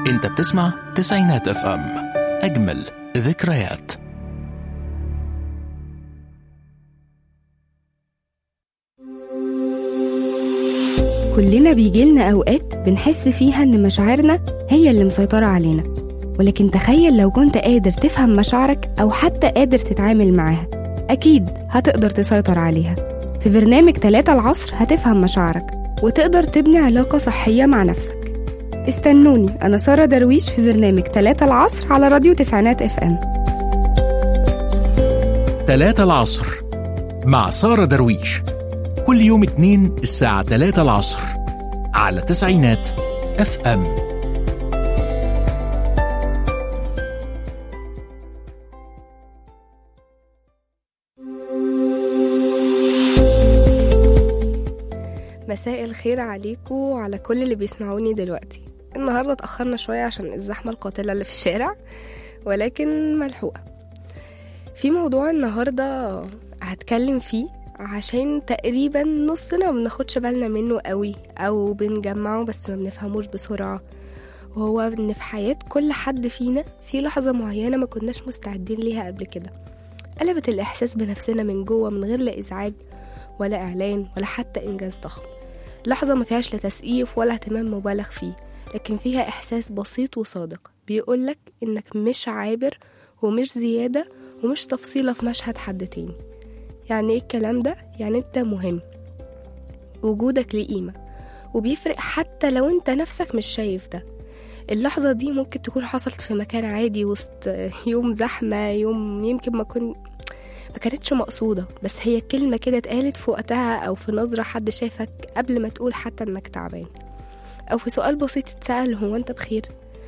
انت بتسمع تسعينات اف ام اجمل ذكريات كلنا بيجيلنا أوقات بنحس فيها إن مشاعرنا هي اللي مسيطرة علينا ولكن تخيل لو كنت قادر تفهم مشاعرك أو حتى قادر تتعامل معاها أكيد هتقدر تسيطر عليها في برنامج تلاتة العصر هتفهم مشاعرك وتقدر تبني علاقة صحية مع نفسك استنوني أنا سارة درويش في برنامج تلاتة العصر على راديو تسعينات اف ام تلاتة العصر مع سارة درويش كل يوم اتنين الساعة تلاتة العصر على تسعينات اف ام مساء الخير عليكم وعلى كل اللي بيسمعوني دلوقتي النهاردة اتأخرنا شوية عشان الزحمة القاتلة اللي في الشارع ولكن ملحوقة في موضوع النهاردة هتكلم فيه عشان تقريبا نصنا ما بناخدش بالنا منه قوي او بنجمعه بس ما بنفهموش بسرعة وهو ان في حياة كل حد فينا في لحظة معينة ما كناش مستعدين ليها قبل كده قلبت الإحساس بنفسنا من جوه من غير لا إزعاج ولا إعلان ولا حتى إنجاز ضخم لحظة ما فيهاش لا تسقيف ولا اهتمام مبالغ فيه لكن فيها إحساس بسيط وصادق بيقولك إنك مش عابر ومش زيادة ومش تفصيلة في مشهد حد تاني يعني ايه الكلام ده؟ يعني انت مهم وجودك ليه قيمة وبيفرق حتى لو انت نفسك مش شايف ده اللحظة دي ممكن تكون حصلت في مكان عادي وسط يوم زحمة يوم يمكن ما كن ما كانتش مقصودة بس هي كلمة كده اتقالت في وقتها أو في نظرة حد شافك قبل ما تقول حتى إنك تعبان أو في سؤال بسيط اتسأل هو أنت بخير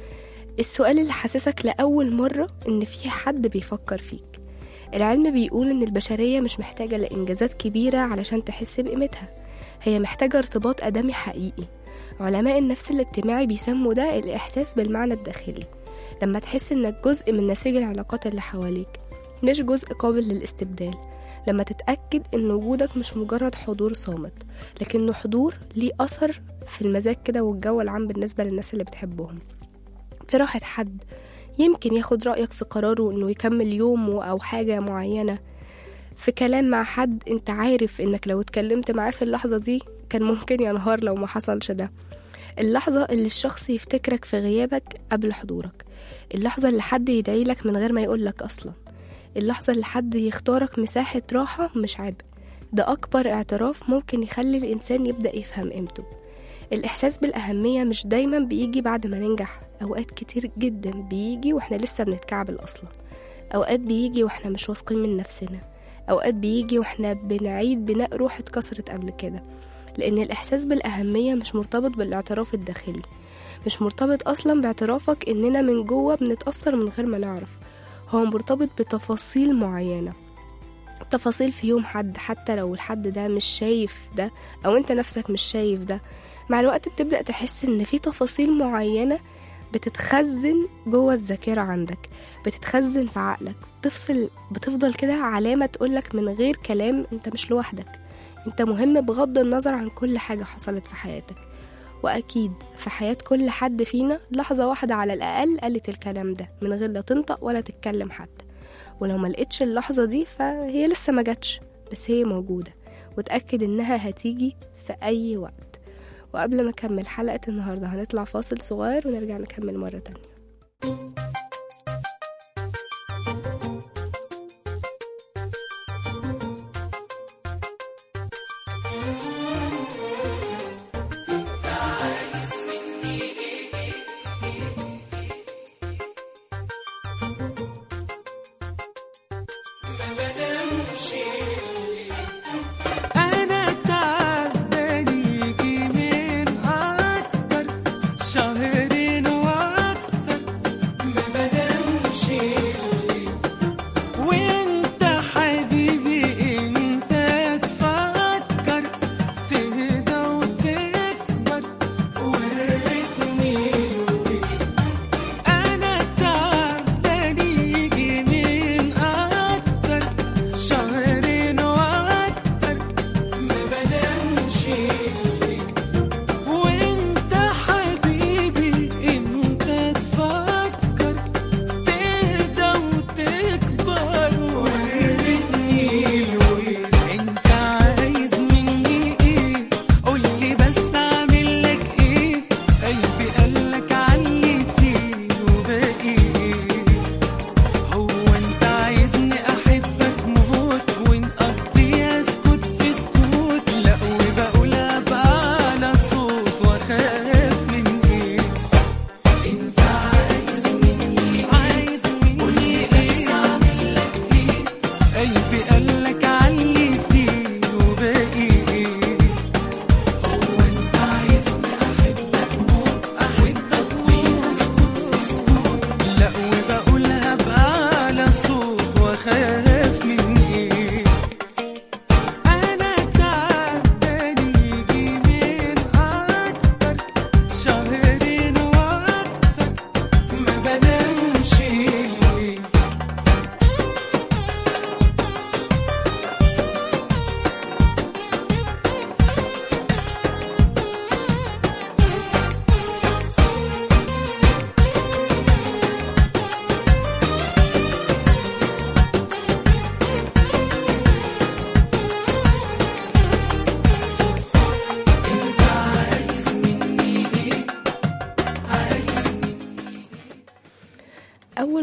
السؤال اللي حسسك لأول مرة إن في حد بيفكر فيك العلم بيقول إن البشرية مش محتاجة لإنجازات كبيرة علشان تحس بقيمتها هي محتاجة ارتباط آدمي حقيقي علماء النفس الاجتماعي بيسموا ده الإحساس بالمعنى الداخلي لما تحس إنك جزء من نسيج العلاقات اللي حواليك مش جزء قابل للاستبدال لما تتأكد إن وجودك مش مجرد حضور صامت لكنه حضور ليه أثر في المزاج كده والجو العام بالنسبة للناس اللي بتحبهم في راحة حد يمكن ياخد رأيك في قراره إنه يكمل يومه أو حاجة معينة في كلام مع حد انت عارف انك لو اتكلمت معاه في اللحظة دي كان ممكن ينهار لو ما حصلش ده اللحظة اللي الشخص يفتكرك في غيابك قبل حضورك اللحظة اللي حد يدعيلك من غير ما يقولك أصلا اللحظة اللي حد يختارك مساحة راحة مش عبء ده أكبر اعتراف ممكن يخلي الإنسان يبدأ يفهم قيمته الإحساس بالأهمية مش دايما بيجي بعد ما ننجح أوقات كتير جدا بيجي وإحنا لسه بنتكعبل أصلا أوقات بيجي وإحنا مش واثقين من نفسنا أوقات بيجي وإحنا بنعيد بناء روح اتكسرت قبل كده لأن الإحساس بالأهمية مش مرتبط بالاعتراف الداخلي مش مرتبط أصلا باعترافك إننا من جوه بنتأثر من غير ما نعرف هو مرتبط بتفاصيل معينة تفاصيل في يوم حد حتى لو الحد ده مش شايف ده أو أنت نفسك مش شايف ده مع الوقت بتبدأ تحس إن في تفاصيل معينة بتتخزن جوه الذاكرة عندك بتتخزن في عقلك بتفصل بتفضل كده علامة تقولك من غير كلام انت مش لوحدك انت مهم بغض النظر عن كل حاجة حصلت في حياتك وأكيد في حياة كل حد فينا لحظة واحدة على الأقل قالت الكلام ده من غير لا تنطق ولا تتكلم حتى ولو ما لقيتش اللحظة دي فهي لسه ما جاتش بس هي موجودة وتأكد إنها هتيجي في أي وقت وقبل ما أكمل حلقة النهاردة هنطلع فاصل صغير ونرجع نكمل مرة تانية أنا تعبان يجي من أكتر شهرين وأكتر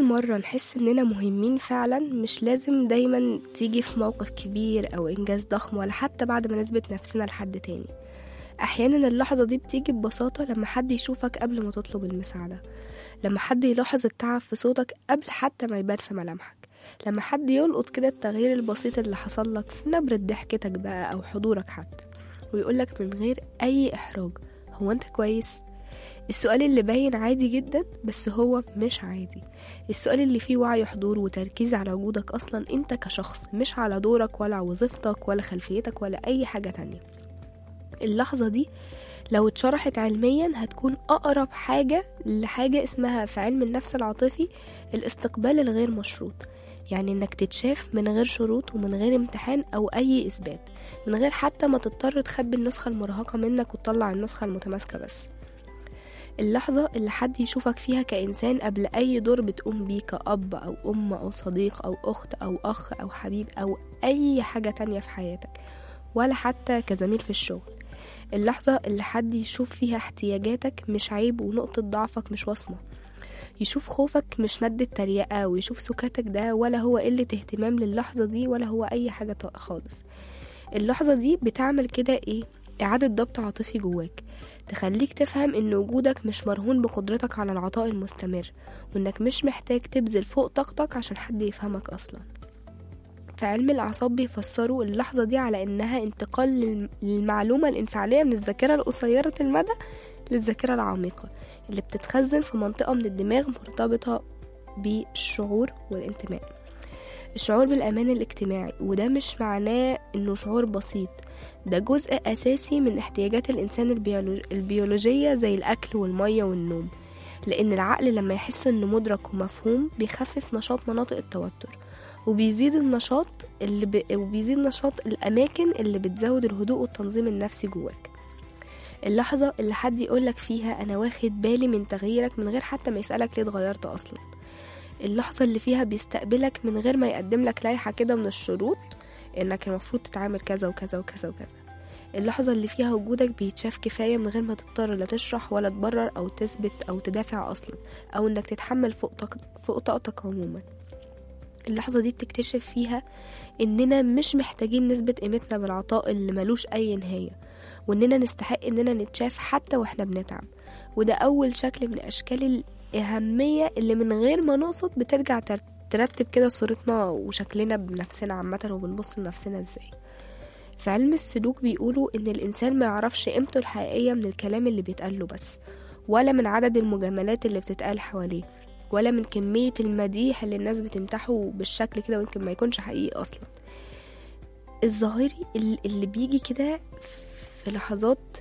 مرة نحس إننا مهمين فعلا مش لازم دايما تيجي في موقف كبير أو إنجاز ضخم ولا حتى بعد ما نثبت نفسنا لحد تاني أحيانا اللحظة دي بتيجي ببساطة لما حد يشوفك قبل ما تطلب المساعدة لما حد يلاحظ التعب في صوتك قبل حتى ما يبان في ملامحك لما حد يلقط كده التغيير البسيط اللي حصل لك في نبرة ضحكتك بقى أو حضورك حتى ويقولك من غير أي إحراج هو أنت كويس؟ السؤال اللي باين عادي جدا بس هو مش عادي السؤال اللي فيه وعي حضور وتركيز على وجودك أصلا أنت كشخص مش على دورك ولا وظيفتك ولا خلفيتك ولا أي حاجة تانية اللحظة دي لو اتشرحت علميا هتكون أقرب حاجة لحاجة اسمها في علم النفس العاطفي الاستقبال الغير مشروط يعني انك تتشاف من غير شروط ومن غير امتحان او اي اثبات من غير حتى ما تضطر تخبي النسخة المرهقة منك وتطلع النسخة المتماسكة بس اللحظة اللي حد يشوفك فيها كإنسان قبل أي دور بتقوم بيه كأب أو أم أو صديق أو أخت أو أخ أو حبيب أو أي حاجة تانية في حياتك ولا حتى كزميل في الشغل اللحظة اللي حد يشوف فيها احتياجاتك مش عيب ونقطة ضعفك مش وصمة يشوف خوفك مش مادة تريقة ويشوف سكاتك ده ولا هو قلة اهتمام للحظة دي ولا هو أي حاجة خالص اللحظة دي بتعمل كده ايه إعادة ضبط عاطفي جواك تخليك تفهم إن وجودك مش مرهون بقدرتك على العطاء المستمر وإنك مش محتاج تبذل فوق طاقتك عشان حد يفهمك أصلا في علم الأعصاب بيفسروا اللحظة دي على إنها انتقال للمعلومة الانفعالية من الذاكرة القصيرة المدى للذاكرة العميقة اللي بتتخزن في منطقة من الدماغ مرتبطة بالشعور والانتماء الشعور بالأمان الاجتماعي وده مش معناه إنه شعور بسيط ده جزء أساسي من احتياجات الإنسان البيولوجية زي الأكل والمية والنوم لأن العقل لما يحس إنه مدرك ومفهوم بيخفف نشاط مناطق التوتر وبيزيد النشاط اللي ب... وبيزيد نشاط الأماكن اللي بتزود الهدوء والتنظيم النفسي جواك اللحظة اللي حد يقولك فيها أنا واخد بالي من تغييرك من غير حتى ما يسألك ليه اتغيرت أصلا اللحظة اللي فيها بيستقبلك من غير ما يقدم لك لائحة كده من الشروط إنك المفروض تتعامل كذا وكذا وكذا وكذا اللحظة اللي فيها وجودك بيتشاف كفاية من غير ما تضطر لا تشرح ولا تبرر أو تثبت أو تدافع أصلا أو إنك تتحمل فوق, طاق... فوق طاقتك عموما اللحظة دي بتكتشف فيها إننا مش محتاجين نثبت قيمتنا بالعطاء اللي ملوش أي نهاية وإننا نستحق إننا نتشاف حتى وإحنا بنتعب وده أول شكل من أشكال الأهمية اللي من غير ما نقصد بترجع ترتب كده صورتنا وشكلنا بنفسنا عامة وبنبص لنفسنا إزاي في علم السلوك بيقولوا إن الإنسان ما يعرفش قيمته الحقيقية من الكلام اللي بيتقاله بس ولا من عدد المجاملات اللي بتتقال حواليه ولا من كمية المديح اللي الناس بتمتحه بالشكل كده ويمكن ما يكونش حقيقي أصلا الظاهري اللي بيجي كده في لحظات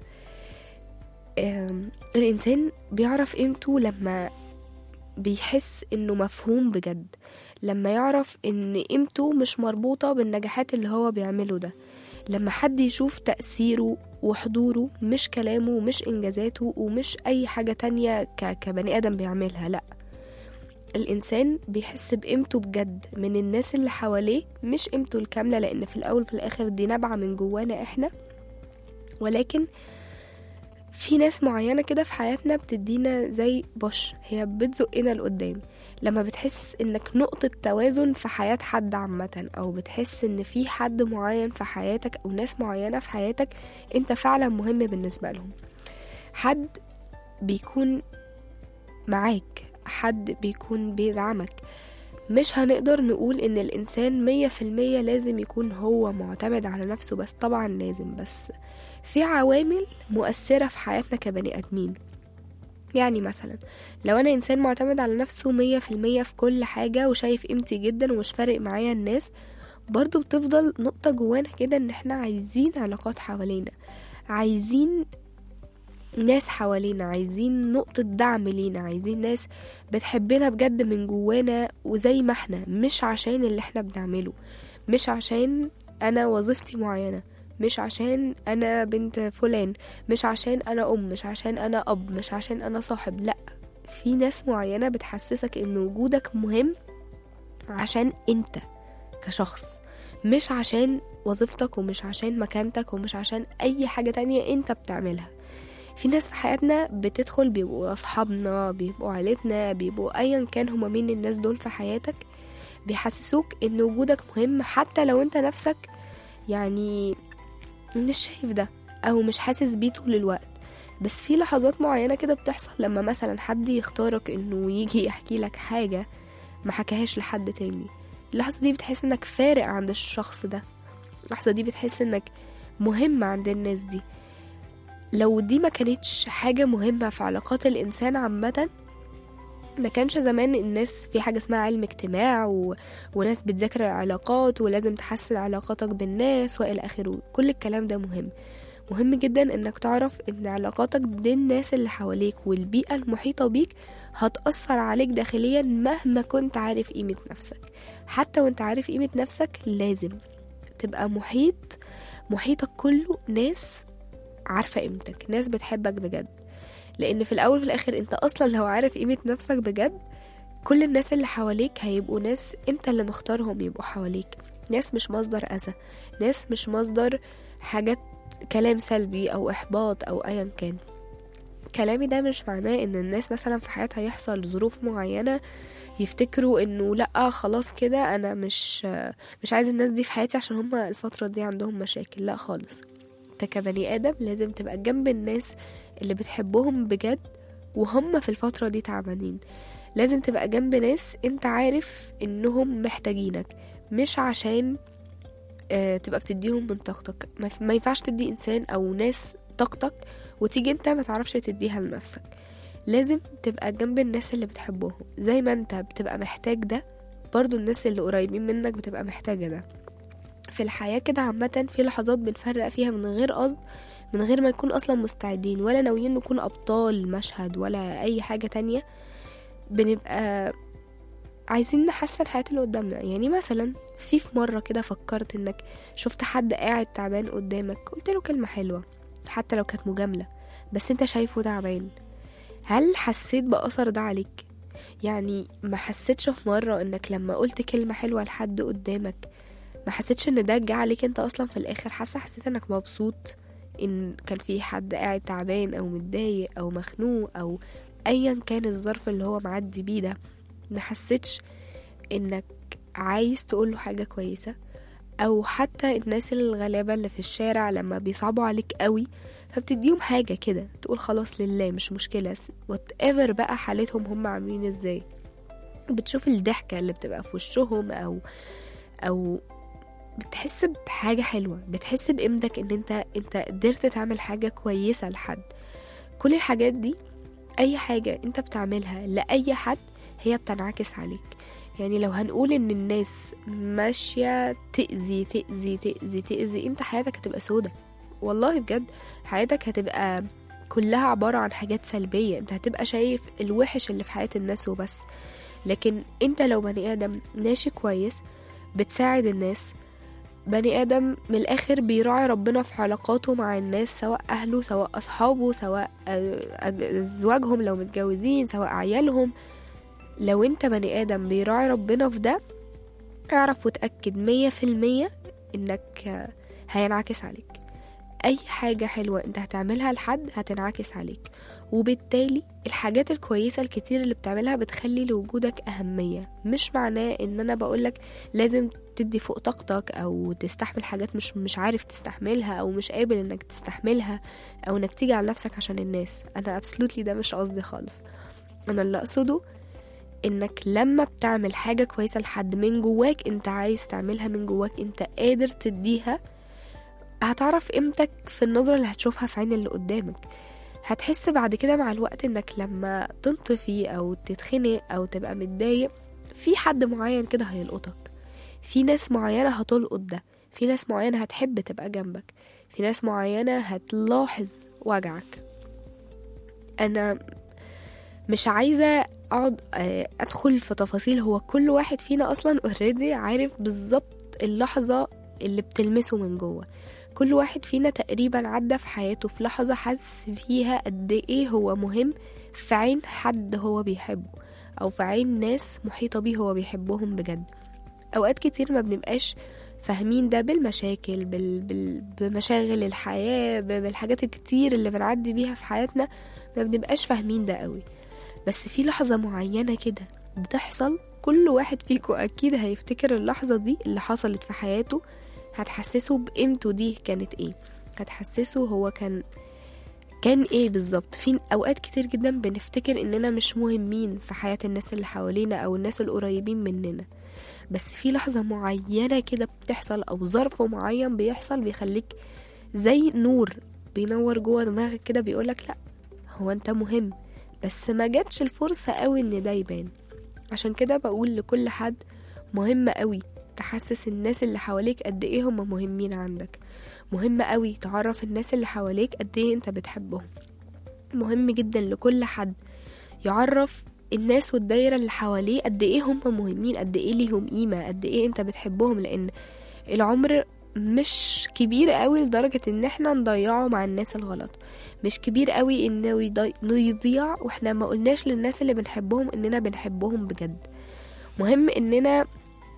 الإنسان بيعرف قيمته لما بيحس إنه مفهوم بجد لما يعرف إن قيمته مش مربوطة بالنجاحات اللي هو بيعمله ده لما حد يشوف تأثيره وحضوره مش كلامه ومش إنجازاته ومش أي حاجة تانية كبني آدم بيعملها لأ الإنسان بيحس بقيمته بجد من الناس اللي حواليه مش قيمته الكاملة لأن في الأول وفي الآخر دي نابعة من جوانا إحنا ولكن في ناس معينة كده في حياتنا بتدينا زي بوش هي بتزقنا لقدام لما بتحس انك نقطة توازن في حياة حد عامة او بتحس ان في حد معين في حياتك او ناس معينة في حياتك انت فعلا مهم بالنسبة لهم حد بيكون معاك حد بيكون بيدعمك مش هنقدر نقول ان الانسان مية في المية لازم يكون هو معتمد على نفسه بس طبعا لازم بس في عوامل مؤثرة في حياتنا كبني ادمين يعني مثلا لو انا انسان معتمد على نفسه مية في المية في كل حاجة وشايف قيمتي جدا ومش فارق معايا الناس برضو بتفضل نقطة جوانا كده ان احنا عايزين علاقات حوالينا عايزين ناس حوالينا عايزين نقطة دعم لينا عايزين ناس بتحبنا بجد من جوانا وزي ما احنا مش عشان اللي احنا بنعمله مش عشان انا وظيفتي معينة مش عشان انا بنت فلان مش عشان انا ام مش عشان انا اب مش عشان انا صاحب لا في ناس معينة بتحسسك ان وجودك مهم عشان انت كشخص مش عشان وظيفتك ومش عشان مكانتك ومش عشان اي حاجة تانية انت بتعملها في ناس في حياتنا بتدخل بيبقوا اصحابنا بيبقوا عيلتنا بيبقوا ايا كان هما مين الناس دول في حياتك بيحسسوك ان وجودك مهم حتى لو انت نفسك يعني مش شايف ده او مش حاسس بيه طول الوقت بس في لحظات معينة كده بتحصل لما مثلا حد يختارك انه يجي يحكي لك حاجة ما حكاهاش لحد تاني اللحظة دي بتحس انك فارق عند الشخص ده اللحظة دي بتحس انك مهم عند الناس دي لو دي ما كانتش حاجة مهمة في علاقات الإنسان عامة ما كانش زمان الناس في حاجة اسمها علم اجتماع و... وناس بتذاكر العلاقات ولازم تحسن علاقاتك بالناس وإلى آخره كل الكلام ده مهم مهم جدا انك تعرف ان علاقاتك بين الناس اللي حواليك والبيئة المحيطة بيك هتأثر عليك داخليا مهما كنت عارف قيمة نفسك حتى وانت عارف قيمة نفسك لازم تبقى محيط محيطك كله ناس عارفة قيمتك ناس بتحبك بجد لان في الاول وفي الاخر انت اصلا لو عارف قيمة نفسك بجد كل الناس اللي حواليك هيبقوا ناس انت اللي مختارهم يبقوا حواليك ناس مش مصدر اذى ناس مش مصدر حاجات كلام سلبي او احباط او ايا كان كلامي ده مش معناه ان الناس مثلا في حياتها يحصل ظروف معينة يفتكروا انه لا خلاص كده انا مش مش عايز الناس دي في حياتي عشان هما الفترة دي عندهم مشاكل لا خالص انت كبني ادم لازم تبقى جنب الناس اللي بتحبهم بجد وهم في الفترة دي تعبانين لازم تبقى جنب ناس انت عارف انهم محتاجينك مش عشان آه تبقى بتديهم من طاقتك ما ما ينفعش تدي انسان او ناس طاقتك وتيجي انت ما تعرفش تديها لنفسك لازم تبقى جنب الناس اللي بتحبهم زي ما انت بتبقى محتاج ده برضو الناس اللي قريبين منك بتبقى محتاجة ده في الحياة كده عامة في لحظات بنفرق فيها من غير قصد من غير ما نكون أصلا مستعدين ولا ناويين نكون أبطال مشهد ولا أي حاجة تانية بنبقى عايزين نحسن حياة اللي قدامنا يعني مثلا في في مرة كده فكرت انك شفت حد قاعد تعبان قدامك قلت له كلمة حلوة حتى لو كانت مجاملة بس انت شايفه تعبان هل حسيت بأثر ده عليك يعني ما حسيتش في مرة انك لما قلت كلمة حلوة لحد قدامك ما حسيتش ان ده جه عليك انت اصلا في الاخر حاسه حسيت انك مبسوط ان كان في حد قاعد تعبان او متضايق او مخنوق او ايا كان الظرف اللي هو معدي بيه ده ما حسيتش انك عايز تقوله حاجه كويسه او حتى الناس الغلابه اللي في الشارع لما بيصعبوا عليك قوي فبتديهم حاجه كده تقول خلاص لله مش مشكله وات ايفر بقى حالتهم هم عاملين ازاي بتشوف الضحكه اللي بتبقى في وشهم او او بتحس بحاجة حلوة بتحس بقيمتك ان انت انت قدرت تعمل حاجة كويسة لحد كل الحاجات دي اي حاجة انت بتعملها لأي حد هي بتنعكس عليك يعني لو هنقول ان الناس ماشية تأذي تأذي تأذي تأذي انت حياتك هتبقى سودة والله بجد حياتك هتبقى كلها عبارة عن حاجات سلبية انت هتبقى شايف الوحش اللي في حياة الناس وبس لكن انت لو بني ادم ماشي كويس بتساعد الناس بني آدم من الآخر بيراعي ربنا في علاقاته مع الناس سواء أهله سواء أصحابه سواء أزواجهم لو متجوزين سواء عيالهم لو انت بني آدم بيراعي ربنا في ده اعرف وتأكد مية في المية انك هينعكس عليك أي حاجة حلوة انت هتعملها لحد هتنعكس عليك وبالتالي الحاجات الكويسة الكتير اللي بتعملها بتخلي لوجودك أهمية مش معناه ان انا بقولك لازم تدي فوق طاقتك او تستحمل حاجات مش مش عارف تستحملها او مش قابل انك تستحملها او انك تيجي على نفسك عشان الناس انا ابسولوتلي ده مش قصدي خالص انا اللي اقصده انك لما بتعمل حاجة كويسة لحد من جواك انت عايز تعملها من جواك انت قادر تديها هتعرف قيمتك في النظرة اللي هتشوفها في عين اللي قدامك هتحس بعد كده مع الوقت انك لما تنطفي او تتخنق او تبقى متضايق في حد معين كده هيلقطك في ناس معينة هتلقط ده في ناس معينة هتحب تبقى جنبك في ناس معينة هتلاحظ وجعك أنا مش عايزة أقعد أدخل في تفاصيل هو كل واحد فينا أصلا اوريدي عارف بالظبط اللحظة اللي بتلمسه من جوه كل واحد فينا تقريبا عدى في حياته في لحظة حس فيها قد ايه هو مهم في عين حد هو بيحبه أو في عين ناس محيطة بيه هو بيحبهم بجد أوقات كتير ما بنبقاش فاهمين ده بالمشاكل بال... بال... بمشاغل الحياة ب- بالحاجات الكتير اللي بنعدي بيها في حياتنا ما بنبقاش فاهمين ده قوي بس في لحظة معينة كده بتحصل كل واحد فيكم أكيد هيفتكر اللحظة دي اللي حصلت في حياته هتحسسه بقيمته دي كانت ايه هتحسسه هو كان كان ايه بالظبط في اوقات كتير جدا بنفتكر اننا مش مهمين في حياة الناس اللي حوالينا او الناس القريبين مننا بس في لحظة معينة كده بتحصل او ظرف معين بيحصل بيخليك زي نور بينور جوه دماغك كده بيقولك لا هو انت مهم بس ما جاتش الفرصة قوي ان ده يبان عشان كده بقول لكل حد مهم قوي تحسس الناس اللي حواليك قد ايه هم مهمين عندك مهم قوي تعرف الناس اللي حواليك قد ايه انت بتحبهم مهم جدا لكل حد يعرف الناس والدايرة اللي حواليه قد ايه هم مهمين قد ايه ليهم قيمة قد ايه انت بتحبهم لان العمر مش كبير قوي لدرجة ان احنا نضيعه مع الناس الغلط مش كبير قوي انه يضي- يضيع واحنا ما قلناش للناس اللي بنحبهم اننا بنحبهم بجد مهم اننا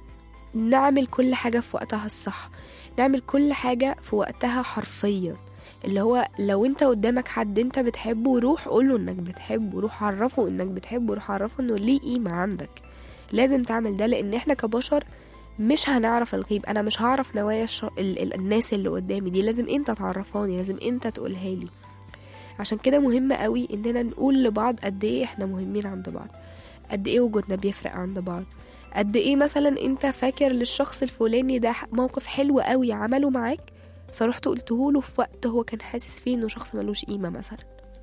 نعمل كل حاجة في وقتها الصح نعمل كل حاجة في وقتها حرفيا اللي هو لو انت قدامك حد انت بتحبه روح قوله انك بتحبه روح عرفه انك بتحبه روح عرفه انه ليه قيمة عندك لازم تعمل ده لان احنا كبشر مش هنعرف الغيب انا مش هعرف نوايا الش... ال... ال... الناس اللي قدامي دي لازم انت تعرفاني لازم انت تقولها لي عشان كده مهم قوي اننا نقول لبعض قد ايه احنا مهمين عند بعض قد ايه وجودنا بيفرق عند بعض قد ايه مثلا انت فاكر للشخص الفلاني ده موقف حلو قوي عمله معاك فرحت قلته له في وقت هو كان حاسس فيه انه شخص ملوش قيمه مثلا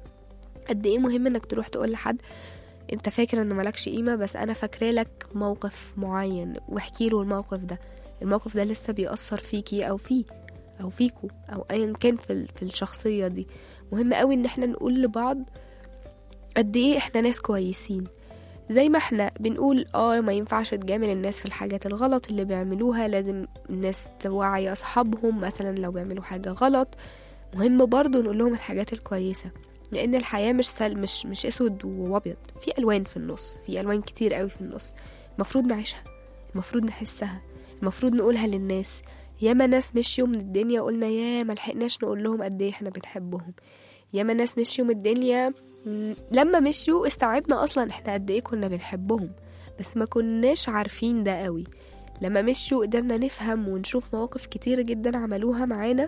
قد ايه مهم انك تروح تقول لحد انت فاكر ان ملكش قيمه بس انا فاكره لك موقف معين واحكي له الموقف ده الموقف ده لسه بيأثر فيكي او فيه او فيكو او ايا كان في, ال- في الشخصيه دي مهم قوي ان احنا نقول لبعض قد ايه احنا ناس كويسين زي ما احنا بنقول اه ما ينفعش تجامل الناس في الحاجات الغلط اللي بيعملوها لازم الناس توعي اصحابهم مثلا لو بيعملوا حاجة غلط مهم برضو نقول لهم الحاجات الكويسة لان الحياة مش سل مش مش اسود وابيض في الوان في النص في الوان كتير قوي في النص المفروض نعيشها المفروض نحسها المفروض نقولها للناس ياما ناس مشيوا من الدنيا قلنا يا ملحقناش نقول لهم قد ايه احنا بنحبهم ياما ناس مشيوا من الدنيا م- لما مشيوا استوعبنا اصلا احنا قد ايه كنا بنحبهم بس ما كناش عارفين ده قوي لما مشيوا قدرنا نفهم ونشوف مواقف كتير جدا عملوها معانا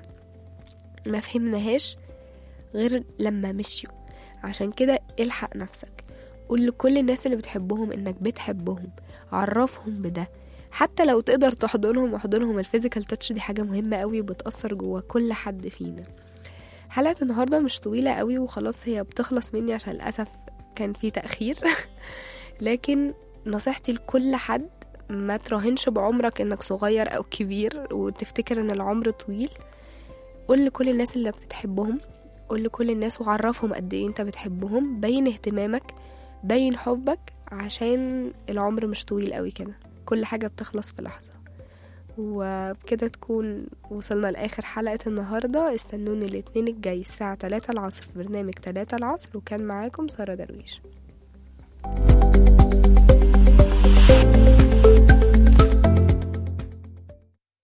ما فهمناهاش غير لما مشيوا عشان كده الحق نفسك قول لكل الناس اللي بتحبهم انك بتحبهم عرفهم بده حتى لو تقدر تحضنهم واحضنهم الفيزيكال تاتش دي حاجة مهمة قوي وبتأثر جوا كل حد فينا حلقة النهاردة مش طويلة قوي وخلاص هي بتخلص مني عشان للأسف كان في تأخير لكن نصيحتي لكل حد ما تراهنش بعمرك انك صغير او كبير وتفتكر ان العمر طويل قول لكل الناس اللي بتحبهم قول لكل الناس وعرفهم قد ايه انت بتحبهم بين اهتمامك بين حبك عشان العمر مش طويل قوي كده كل حاجة بتخلص في لحظة وبكده تكون وصلنا لآخر حلقة النهاردة استنوني الاثنين الجاي الساعة 3 العصر في برنامج 3 العصر وكان معاكم سارة درويش